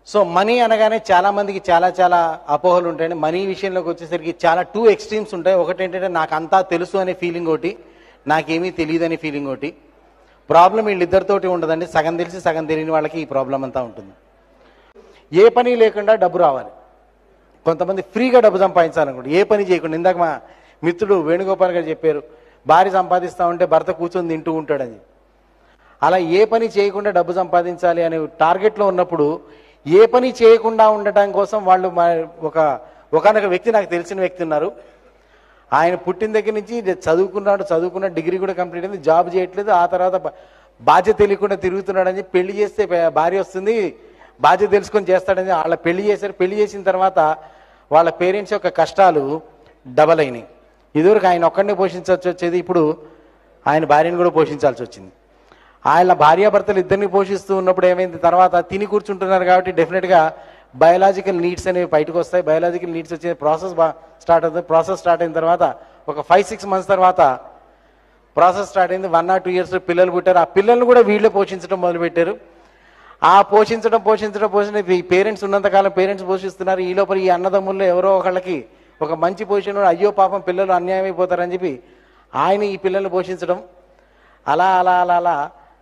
so money అనగానే చాలా మందికి చాలా చాలా అపోహలు ఉంటాయండి మనీ విషయంలోకి వచ్చేసరికి చాలా టూ ఎక్స్ట్రీమ్స్ ఉంటాయి ఒకటి ఏంటంటే నాకు అంతా తెలుసు అనే ఫీలింగ్ ఒకటి నాకేమీ తెలియదు అనే ఫీలింగ్ ఒకటి ప్రాబ్లం వీళ్ళిద్దరితోటి ఉండదండి సగం తెలిసి సగం తెలియని వాళ్ళకి ఈ ప్రాబ్లం అంతా ఉంటుంది ఏ పని లేకుండా డబ్బు రావాలి కొంతమంది ఫ్రీగా డబ్బు సంపాదించాలనుకుంటారు ఏ పని చేయకుండా ఇందాక మా మిత్రుడు వేణుగోపాల్ గారు చెప్పారు భార్య సంపాదిస్తా ఉంటే భర్త కూర్చొని తింటూ ఉంటాడని అలా ఏ పని చేయకుండా డబ్బు సంపాదించాలి అనే టార్గెట్లో ఉన్నప్పుడు ఏ పని చేయకుండా ఉండటం కోసం వాళ్ళు మా ఒక ఒకనొక వ్యక్తి నాకు తెలిసిన వ్యక్తి ఉన్నారు ఆయన పుట్టిన దగ్గర నుంచి చదువుకున్నాడు చదువుకున్న డిగ్రీ కూడా కంప్లీట్ అయింది జాబ్ చేయట్లేదు ఆ తర్వాత బా- బాధ్యత తెలియకుండా తిరుగుతున్నాడని చెప్పి పెళ్లి చేస్తే భా- భార్య వస్తుంది బాధ్యత తెలుసుకొని చేస్తాడని వాళ్ళ పెళ్లి చేశారు పెళ్లి చేసిన తర్వాత వాళ్ళ పేరెంట్స్ యొక్క కష్టాలు డబల్ అయినాయి ఇదివరకు ఆయన ఒక్కడినే పోషించాల్సి వచ్చేది ఇప్పుడు ఆయన భార్యను కూడా పోషించాల్సి వచ్చింది ఆయన భార్యాభర్తలు ఇద్దరిని పోషిస్తూ ఉన్నప్పుడు ఏమైంది తర్వాత తిని కూర్చుంటున్నారు కాబట్టి డెఫినెట్గా బయలాజికల్ నీడ్స్ అనేవి బయటకు వస్తాయి బయలాజికల్ నీడ్స్ వచ్చే ప్రాసెస్ బా స్టార్ట్ అవుతుంది ప్రాసెస్ స్టార్ట్ అయిన తర్వాత ఒక ఫైవ్ సిక్స్ మంత్స్ తర్వాత ప్రాసెస్ స్టార్ట్ అయింది వన్ ఆర్ టూ ఇయర్స్ పిల్లలు పుట్టారు ఆ పిల్లల్ని కూడా వీళ్ళే పోషించడం మొదలుపెట్టారు ఆ పోషించడం పోషించడం పోషించడం ఈ పేరెంట్స్ ఉన్నంతకాలం పేరెంట్స్ పోషిస్తున్నారు ఈ లోపల ఈ అన్నదమ్ముల్లో ఎవరో ఒకళ్ళకి ఒక మంచి పొజిషన్ అయ్యో పాపం పిల్లలు అన్యాయం అయిపోతారని చెప్పి ఆయన ఈ పిల్లల్ని పోషించడం అలా అలా అలా అలా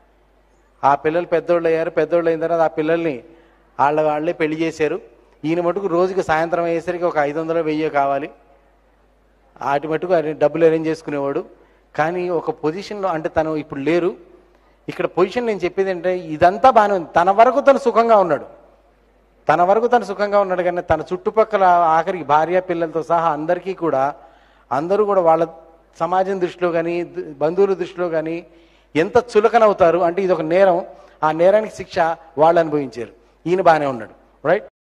ఆ పిల్లలు పెద్దోళ్ళు అయ్యారు పెద్దోళ్ళు అయిన తర్వాత ఆ పిల్లల్ని వాళ్ళ వాళ్ళే పెళ్లి చేశారు ఈయన మటుకు రోజుకి సాయంత్రం అయ్యేసరికి ఒక ఐదు వందలు వెయ్యో కావాలి వాటి మటుకు ఆయన డబ్బులు అరేంజ్ చేసుకునేవాడు కానీ ఒక పొజిషన్లో అంటే తను ఇప్పుడు లేరు ఇక్కడ పొజిషన్ నేను చెప్పేది ఏంటంటే ఇదంతా బాగానే ఉంది తన వరకు తను సుఖంగా ఉన్నాడు తన వరకు తను సుఖంగా ఉన్నాడు కానీ తన చుట్టుపక్కల ఆఖరికి భార్య పిల్లలతో సహా అందరికీ కూడా అందరూ కూడా వాళ్ళ సమాజం దృష్టిలో కానీ బంధువుల దృష్టిలో కానీ ఎంత చులకనవుతారు అంటే ఇది ఒక నేరం ఆ నేరానికి శిక్ష వాళ్ళు అనుభవించారు ఈయన బాగానే ఉన్నాడు రైట్